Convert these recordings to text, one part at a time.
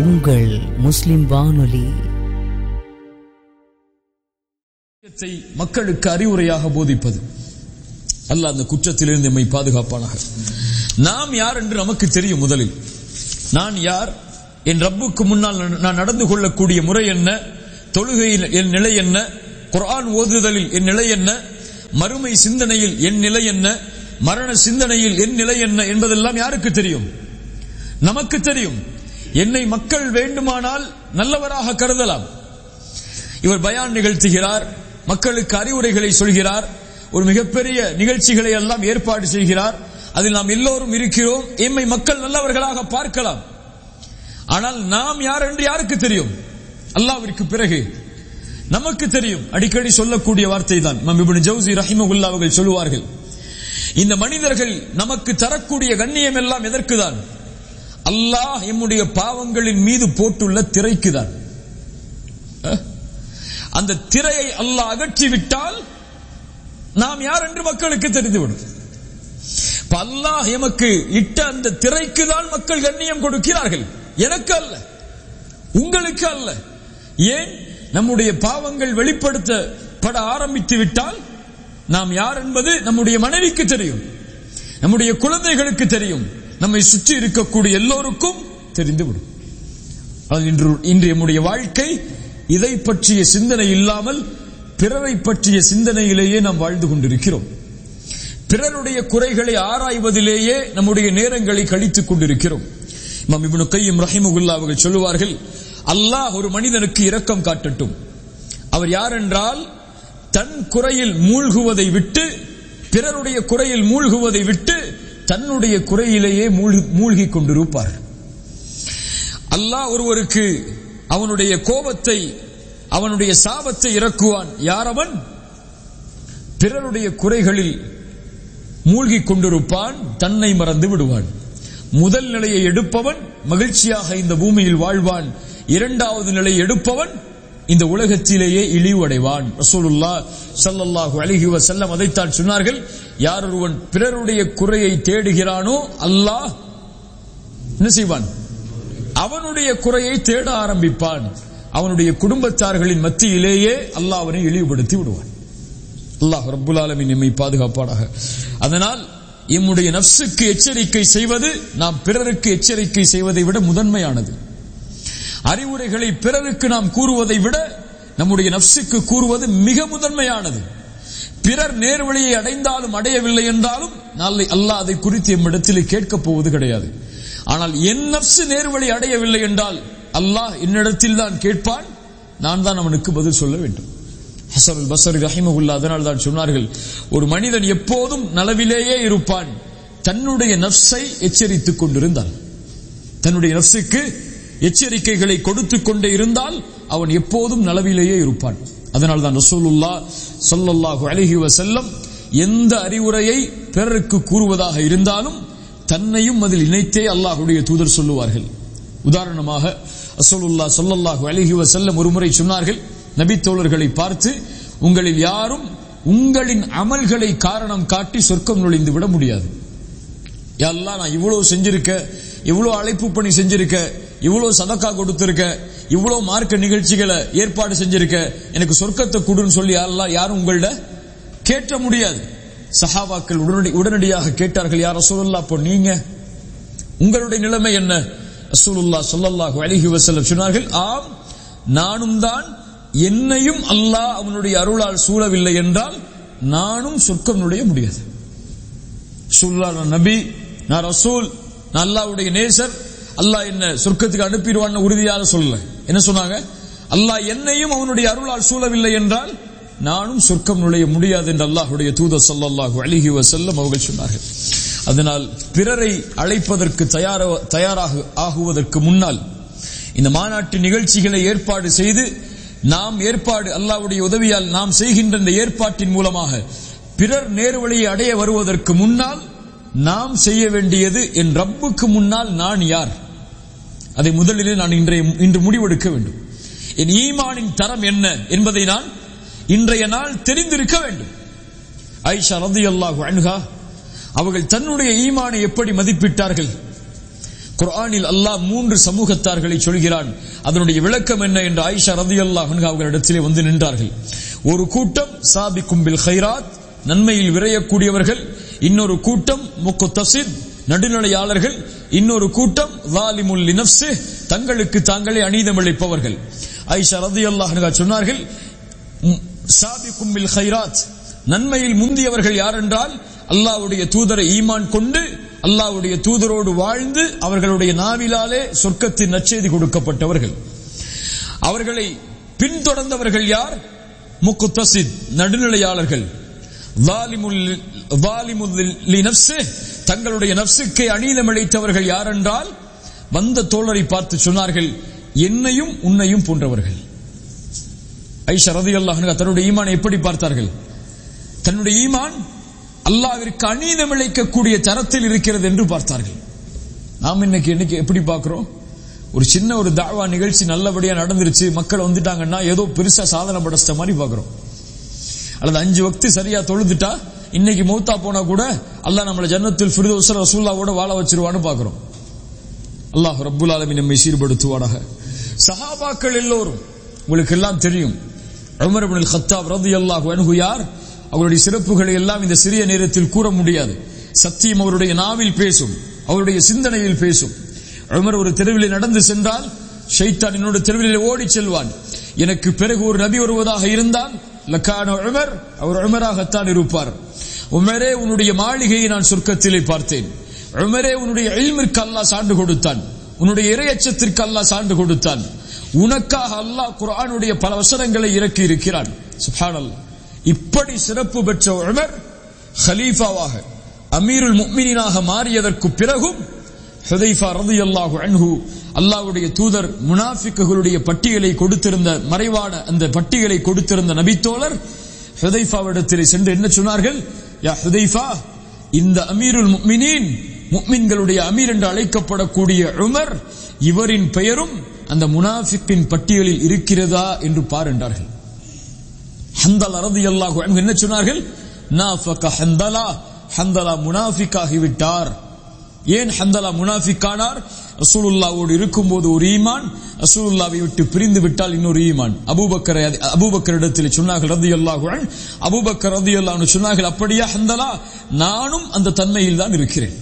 உங்கள் முஸ்லிம் வானொலி சத்தியத்தை மக்களுக்கு அறிவுரையாக போதிப்பது அல்லாஹ் அந்த குற்றத்திலிருந்து எம்மை பாதுகாப்பானாக நாம் யார் என்று நமக்கு தெரியும் முதலில் நான் யார் என் ரப்புக்கு முன்னால் நான் நடந்து கொள்ளக்கூடிய முறை என்ன தொழுகையில் என் நிலை என்ன குர்ஆன் ஓதுதலில் என் நிலை என்ன மறுமை சிந்தனையில் என் நிலை என்ன மரண சிந்தனையில் என் நிலை என்ன என்பதெல்லாம் யாருக்கு தெரியும் நமக்கு தெரியும் என்னை மக்கள் வேண்டுமானால் நல்லவராக கருதலாம் இவர் பயான் நிகழ்த்துகிறார் மக்களுக்கு அறிவுரைகளை சொல்கிறார் ஒரு மிகப்பெரிய நிகழ்ச்சிகளை எல்லாம் ஏற்பாடு செய்கிறார் அதில் நாம் எல்லோரும் இருக்கிறோம் எம்மை மக்கள் நல்லவர்களாக பார்க்கலாம் ஆனால் நாம் யார் என்று யாருக்கு தெரியும் அல்லாவிற்கு பிறகு நமக்கு தெரியும் அடிக்கடி சொல்லக்கூடிய வார்த்தை தான் இப்னு ஜவுசி ரஹிமகுல்லா அவர்கள் சொல்லுவார்கள் இந்த மனிதர்கள் நமக்கு தரக்கூடிய கண்ணியம் எல்லாம் எதற்குதான் அல்லாஹ் எம்முடைய பாவங்களின் மீது போட்டுள்ள திரைக்குதான் அஹ்? அந்த திரையை அல்லாஹ் அகற்றிவிட்டால் நாம் யார் என்று மக்களுக்கு தெரிந்துவிடும் இப்ப அல்லாஹ் எமக்கு இட்ட அந்த திரைக்கு தான் மக்கள் கண்ணியம் கொடுக்கிறார்கள் எனக்கு அல்ல உங்களுக்கு அல்ல ஏன் நம்முடைய பாவங்கள் வெளிப்படுத்தப்பட ஆரம்பித்து விட்டால் நாம் யார் என்பது நம்முடைய மனைவிக்கு தெரியும் நம்முடைய குழந்தைகளுக்கு தெரியும் நம்மை சுற்றி இருக்கக்கூடிய எல்லோருக்கும் தெரிந்துவிடும் அது இன்று இன்று நம்முடைய வாழ்க்கை இதை பற்றிய சிந்தனை இல்லாமல் பிறரை பற்றிய சிந்தனையிலேயே நாம் வாழ்ந்து கொண்டிருக்கிறோம் பிறருடைய குறைகளை ஆராய்வதிலேயே நம்முடைய நேரங்களை கழித்துக் கொண்டிருக்கிறோம் இமாம் இப்னு கையும் ரஹிமுல்லா அவர்கள் சொல்லுவார்கள் அல்லாஹ் ஒரு மனிதனுக்கு இரக்கம் காட்டட்டும் அவர் யார் என்றால் தன் குறையில் மூழ்குவதை விட்டு பிறருடைய குறையில் மூழ்குவதை விட்டு தன்னுடைய குறையிலேயே மூழ்கி- மூழ்கிக் கொண்டிருப்பார் அல்லாஹ் ஒருவருக்கு அவனுடைய கோபத்தை அவனுடைய சாபத்தை இறக்குவான் யார் அவன் பிறருடைய குறைகளில் மூழ்கிக் கொண்டிருப்பான் தன்னை மறந்து விடுவான் முதல் நிலையை எடுப்பவன் மகிழ்ச்சியாக இந்த பூமியில் வாழ்வான் இரண்டாவது நிலையை எடுப்பவன் இந்த உலகத்திலேயே இழிவடைவான் ரசூலுல்லா ஸல்லல்லாஹு அலைஹி வஸல்லம் அதைத்தான் சொன்னார்கள் யார் ஒருவன் பிறருடைய குறையை தேடுகிறானோ அல்லாஹ் என்ன செய்வான் அவனுடைய குறையை தேட ஆரம்பிப்பான் அவனுடைய குடும்பத்தார்களின் மத்தியிலேயே அல்லாஹ் அவனை இழிவுபடுத்தி விடுவான் அல்லாஹ் ரப்புல் ஆலமீன் நம்மை பாதுகாப்பானாக அதனால் எம்முடைய நஃப்சுக்கு எச்சரிக்கை செய்வது நாம் பிறருக்கு எச்சரிக்கை செய்வதை விட முதன்மையானது அறிவுரைகளை பிறருக்கு நாம் கூறுவதை விட நம்முடைய நஃப்சுக்கு கூறுவது மிக முதன்மையானது பிறர் நேர்வழியை அடைந்தாலும் அடையவில்லை என்றாலும் நாளை அல்லாஹ் அதை குறித்து எம்மிடத்தில் கேட்கப் போவது கிடையாது ஆனால் என் நஃப்சு நேர்வழி அடையவில்லை என்றால் அல்லாஹ் என்னிடத்தில் தான் கேட்பான் நான் தான் அவனுக்கு பதில் சொல்ல வேண்டும் ஹசன் அல் பசரி ரஹிமகுல்லா அதனால் தான் சொன்னார்கள் ஒரு மனிதன் எப்போதும் நலவிலேயே இருப்பான் தன்னுடைய நஃப்ஸை எச்சரித்துக் கொண்டிருந்தான் தன்னுடைய நஃப்ஸுக்கு எச்சரிக்கைகளை கொடுத்துக் கொண்டே இருந்தால் அவன் எப்போதும் நலவிலேயே இருப்பான் அதனால் தான் ரசூலுல்லா ஸல்லல்லாஹு அலைஹி வஸல்லம் எந்த அறிவுரையை பிறருக்கு கூறுவதாக இருந்தாலும் தன்னையும் அதில் இணைத்தே அல்லாஹ்வுடைய தூதர் சொல்லுவார்கள் உதாரணமாக ரசூலுல்லா ஸல்லல்லாஹு அலைஹி வஸல்லம் ஒருமுறை சொன்னார்கள் நபி தோழர்களை பார்த்து உங்களில் யாரும் உங்களின் அமல்களை காரணம் காட்டி சொர்க்கம் நுழைந்து விட முடியாது எல்லாம் நான் இவ்வளவு செஞ்சிருக்க இவ்வளவு அழைப்பு பணி செஞ்சிருக்க இவ்வளவு சதக்கா கொடுத்திருக்க இவ்வளவு மார்க்க நிகழ்ச்சிகளை ஏற்பாடு செஞ்சிருக்க எனக்கு சொர்க்கத்தை கொடுன்னு சொல்லி யாரெல்லாம் யாரும் உங்கள்ட கேட்ட முடியாது சஹாபாக்கள் உடனடி உடனடியாக கேட்டார்கள் யார் ரசூலுல்லா அப்போ நீங்க உங்களுடைய நிலைமை என்ன ரசூலுல்லா ஸல்லல்லாஹு அலைஹி வஸல்லம் சொன்னார்கள் ஆம் நானும் தான் என்னையும் அல்லாஹ் அவனுடைய அருளால் சூழவில்லை என்றால் நானும் சொர்க்கம் நுழைய முடியாது சுல்லா நான் நபி நான் ரசூல் நான் அல்லாஹ்வுடைய நேசர் அல்லாஹ் என்ன சொர்க்கத்துக்கு அனுப்பிடுவான்னு உறுதியாக சொல்லல என்ன சொன்னாங்க அல்லாஹ் என்னையும் அவனுடைய அருளால் சூழவில்லை என்றால் நானும் சொர்க்கம் நுழைய முடியாது என்று அல்லாஹ்வுடைய தூதர் ஸல்லல்லாஹு அலைஹி வஸல்லம் அவர்கள் சொன்னார்கள் அதனால் பிறரை அழைப்பதற்கு தயார தயாராக ஆகுவதற்கு முன்னால் இந்த மாநாட்டு நிகழ்ச்சிகளை ஏற்பாடு செய்து நாம் ஏற்பாடு அல்லாஹ்வுடைய உதவியால் நாம் செய்கின்ற இந்த ஏற்பாட்டின் மூலமாக பிறர் நேர்வழியை அடைய வருவதற்கு முன்னால் நாம் செய்ய வேண்டியது என் ரப்புக்கு முன்னால் நான் யார் அதை முதலிலே நான் இன்றைய இன்று முடிவெடுக்க வேண்டும் என் ஈமானின் தரம் என்ன என்பதை நான் இன்றைய நாள் தெரிந்திருக்க வேண்டும் ஐஷா ரதி அல்லாஹு அன்ஹா அவர்கள் தன்னுடைய ஈமானை எப்படி மதிப்பிட்டார்கள் குர்ஆனில் அல்லாஹ் மூன்று சமூகத்தார்களை சொல்கிறான் அதனுடைய விளக்கம் என்ன என்று ஆயிஷா ரதி அல்லாஹ் அவர்களிடத்திலே வந்து நின்றார்கள் ஒரு கூட்டம் சாபிக்கும் பில் ஹைராத் நன்மையில் விரையக்கூடியவர்கள் இன்னொரு கூட்டம் முக்கு தசித் நடுநிலையாளர்கள் இன்னொரு கூட்டம் வாலிமுல் லினப்சு தங்களுக்கு தாங்களே அநீதம் இழைப்பவர்கள் ஐஷா ரதி அல்லாஹ் சொன்னார்கள் சாபிக்கும் பில் ஹைராத் நன்மையில் முந்தியவர்கள் யார் என்றால் அல்லாவுடைய தூதரை ஈமான் கொண்டு அல்லாவுடைய தூதரோடு வாழ்ந்து அவர்களுடைய நாவிலாலே சொர்க்கத்தின் நற்செய்தி கொடுக்கப்பட்டவர்கள் அவர்களை பின்தொடர்ந்தவர்கள் யார் முக்குத்தசித் நடுநிலையாளர்கள் தங்களுடைய நப்சுக்கை அநீதம் இழைத்தவர்கள் யார் என்றால் வந்த தோழரை பார்த்து சொன்னார்கள் என்னையும் உன்னையும் போன்றவர்கள் ஐஷா ரதி அல்லாஹ் தன்னுடைய ஈமானை எப்படி பார்த்தார்கள் தன்னுடைய ஈமான் அல்லாவிற்கு அநீதம் இழைக்கக்கூடிய தரத்தில் இருக்கிறது என்று பார்த்தார்கள் நாம் இன்னைக்கு இன்னைக்கு எப்படி பார்க்கிறோம் ஒரு சின்ன ஒரு தாவா நிகழ்ச்சி நல்லபடியா நடந்துருச்சு மக்கள் வந்துட்டாங்கன்னா ஏதோ பெருசா சாதனை படைச்சிட்ட மாதிரி பார்க்கிறோம் அல்லது அஞ்சு வக்து சரியா தொழுதுட்டா இன்னைக்கு மௌத்தா போனா கூட அல்லாஹ் நம்மளை ஜன்னத்தில் ஃபிரிதோஸ் ரசூல்லாவோட வாழ வச்சிருவான்னு பார்க்கிறோம் அல்லாஹ் ரப்புல் ஆலமி நம்மை சீர்படுத்துவாடாக சஹாபாக்கள் எல்லோரும் உங்களுக்கு எல்லாம் தெரியும் உமர் இப்னுல் கத்தாப் ரலியல்லாஹு அன்ஹு யார் அவருடைய சிறப்புகளை எல்லாம் இந்த சிறிய நேரத்தில் கூற முடியாது சத்தியம் அவருடைய நாவில் பேசும் அவருடைய சிந்தனையில் பேசும் உமர் ஒரு தெருவில் நடந்து சென்றால் ஷைத்தான் என்னோட தெருவில் ஓடி செல்வான் எனக்கு பிறகு ஒரு நபி வருவதாக இருந்தால் லக்கான உமர் அவர் உமராகத்தான் இருப்பார் உமரே உன்னுடைய மாளிகையை நான் சொர்க்கத்திலே பார்த்தேன் உமரே உன்னுடைய எல்மிற்கு அல்லாஹ் சான்று கொடுத்தான் உன்னுடைய இரையச்சத்திற்கு அல்லாஹ் சான்று கொடுத்தான் உனக்காக அல்லாஹ் குர்ஆனுடைய பல வசனங்களை இறக்கி இருக்கிறான் சுப்ஹானல்லாஹ் இப்படி சிறப்பு பெற்ற உமர் ஹலீஃபாவாக அமீருல் முக்மினாக மாறியதற்கு பிறகும் ஹுதைஃபா ரலியல்லாஹு அன்ஹு அல்லாஹ்வுடைய தூதர் முனாஃபிக்குகளுடைய பட்டியலை கொடுத்திருந்த மறைவான அந்த பட்டியலை கொடுத்திருந்த நபித்தோழர் ஹுதைஃபாவிடத்தில் சென்று என்ன சொன்னார்கள் யா ஹுதைஃபா இந்த அமீருல் முக்மினீன் முக்மின்களுடைய அமீர் என்று அழைக்கப்படக்கூடிய உமர் இவரின் பெயரும் அந்த முனாஃபிக்கின் பட்டியலில் இருக்கிறதா என்று பார் என்றார்கள் ஹந்தல் அரது அல்லாஹு என்ன சொன்னார்கள் நாஃபக ஹந்தலா ஹந்தலா முனாஃபிக்காகிவிட்டார் ஏன் ஹந்தலா முனாஃபிக்கானார் ரசூலுல்லாவோடு இருக்கும்போது ஒரு ஈமான் ரசூலுல்லாவை விட்டு பிரிந்து விட்டால் இன்னொரு ஈமான் அபூபக்கர் அபூபக்கர் இடத்தில் சொன்னார்கள் ரதி அல்லாஹு அபூபக்கர் ரதி அல்லாஹ் சொன்னார்கள் அப்படியா ஹந்தலா நானும் அந்த தன்மையில் தான் இருக்கிறேன்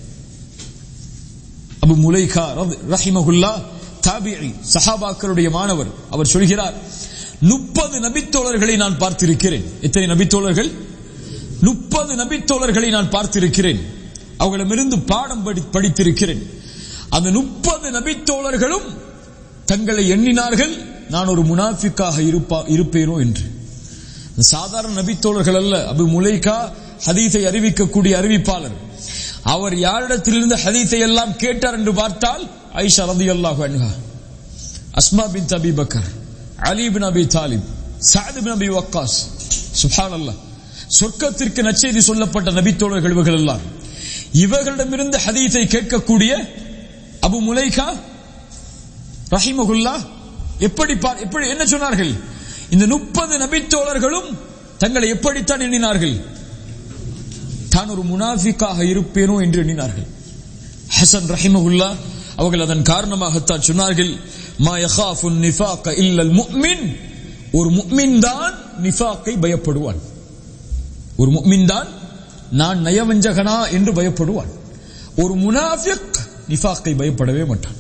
அபு முலைகா ரஹிமகுல்லா தாபிஐ சஹாபாக்களுடைய மாணவர் அவர் சொல்கிறார் முப்பது நபித்தோழர்களை நான் பார்த்திருக்கிறேன் எத்தனை நபித்தோழர்கள் முப்பது நபித்தோழர்களை நான் பார்த்திருக்கிறேன் அவர்களிடமிருந்து பாடம் படித்திருக்கிறேன் அந்த முப்பது நபித்தோழர்களும் தங்களை எண்ணினார்கள் நான் ஒரு முனாஃபிக்காக இருப்பா இருப்பேனோ என்று சாதாரண நபித்தோழர்கள் அல்ல அபு முலைகா ஹதீஸை அறிவிக்கக்கூடிய அறிவிப்பாளர் அவர் யாரிடத்திலிருந்து ஹதீஸை எல்லாம் கேட்டார் என்று பார்த்தால் ஐஷா ரதி அல்லாஹு அன்ஹா அஸ்மா பின் தபி பக்கர் அலி பின் அபி தாலிப் சாது பின் அபி வக்காஸ் சுஹான் அல்லாஹ் சொர்க்கத்திற்கு நச்செய்தி சொல்லப்பட்ட நபித்தோழர்கள் இவர்கள் எல்லாம் இவர்களிடமிருந்து ஹதீஸை கேட்கக்கூடிய அபு முலைகா ரஹிமகுல்லா எப்படி எப்படி என்ன சொன்னார்கள் இந்த முப்பது நபித்தோழர்களும் தங்களை எப்படித்தான் எண்ணினார்கள் தான் ஒரு முனாஃபிக்காக இருப்பேனோ என்று எண்ணினார்கள் ஹசன் ரஹிமகுல்லா அவர்கள் அதன் காரணமாகத்தான் சொன்னார்கள் மா யஹாஃபு நிஃபாக இல்லல் முஃமின் ஒரு முஃமின் தான் நிஃபாக்கை பயப்படுவான் ஒரு முஃமின் தான் நான் நயவஞ்சகனா என்று பயப்படுவான் ஒரு முனாஃபிக் நிஃபாக்கை பயப்படவே மாட்டான்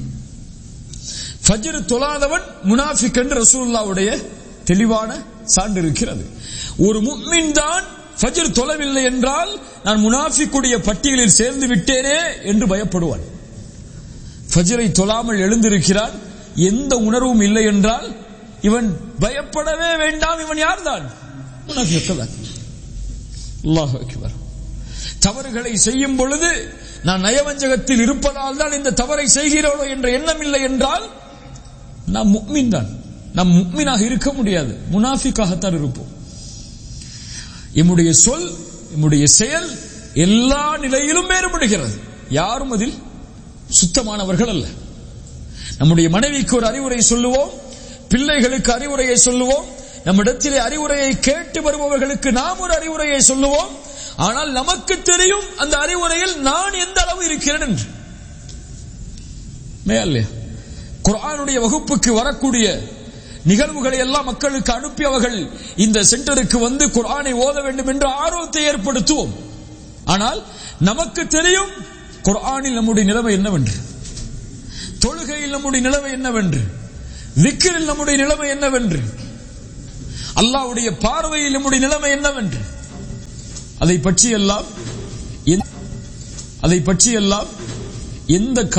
ஃபஜ்ர் தொழாதவன் முனாஃபிக் என்று ரசூலுல்லாவுடைய தெளிவான சான்று இருக்கிறது ஒரு முஃமின் தான் ஃபஜ்ர் தொழவில்லை என்றால் நான் முனாஃபிக்குடைய பட்டியலில் சேர்ந்து விட்டேனே என்று பயப்படுவான் ஃபஜ்ரை தொழாமல் எழுந்திருக்கிறான் எந்த உணர்வும் இல்லை என்றால் இவன் பயப்படவே வேண்டாம் இவன் யார்தான் முனாஃபிக்கதான் அல்லாஹ் அக்பர் தவறுகளை செய்யும் பொழுது நான் நயவஞ்சகத்தில் இருப்பதால் தான் இந்த தவறை செய்கிறோனோ என்ற எண்ணம் இல்லை என்றால் நாம் முக்மின் தான் நாம் முக்மினாக இருக்க முடியாது முனாஃபிக்காகத்தான் இருப்போம் எம்முடைய சொல் எம்முடைய செயல் எல்லா நிலையிலும் வேறுபடுகிறது யாரும் அதில் சுத்தமானவர்கள் அல்ல நம்முடைய மனைவிக்கு ஒரு அறிவுரை சொல்லுவோம் பிள்ளைகளுக்கு அறிவுரையை சொல்லுவோம் நம்மிடத்திலே அறிவுரையை கேட்டு வருபவர்களுக்கு நாம் ஒரு அறிவுரையை சொல்லுவோம் ஆனால் நமக்கு தெரியும் அந்த அறிவுரையில் நான் எந்த அளவு இருக்கிறேன் என்று இல்லையா குர்ஆனுடைய வகுப்புக்கு வரக்கூடிய நிகழ்வுகளை எல்லாம் மக்களுக்கு அனுப்பி அவர்கள் இந்த சென்டருக்கு வந்து குர்ஆனை ஓத வேண்டும் என்ற ஆர்வத்தை ஏற்படுத்துவோம் ஆனால் நமக்கு தெரியும் குர்ஆனில் நம்முடைய நிலைமை என்னவென்று தொழுகையில் நம்முடைய நிலைமை என்னவென்று விக்கிரில் நம்முடைய நிலைமை என்னவென்று அல்லாஹ்வுடைய பார்வையில் நம்முடைய நிலைமை என்னவென்று அதை பற்றியெல்லாம் எந்த- அதை பற்றியெல்லாம் எந்த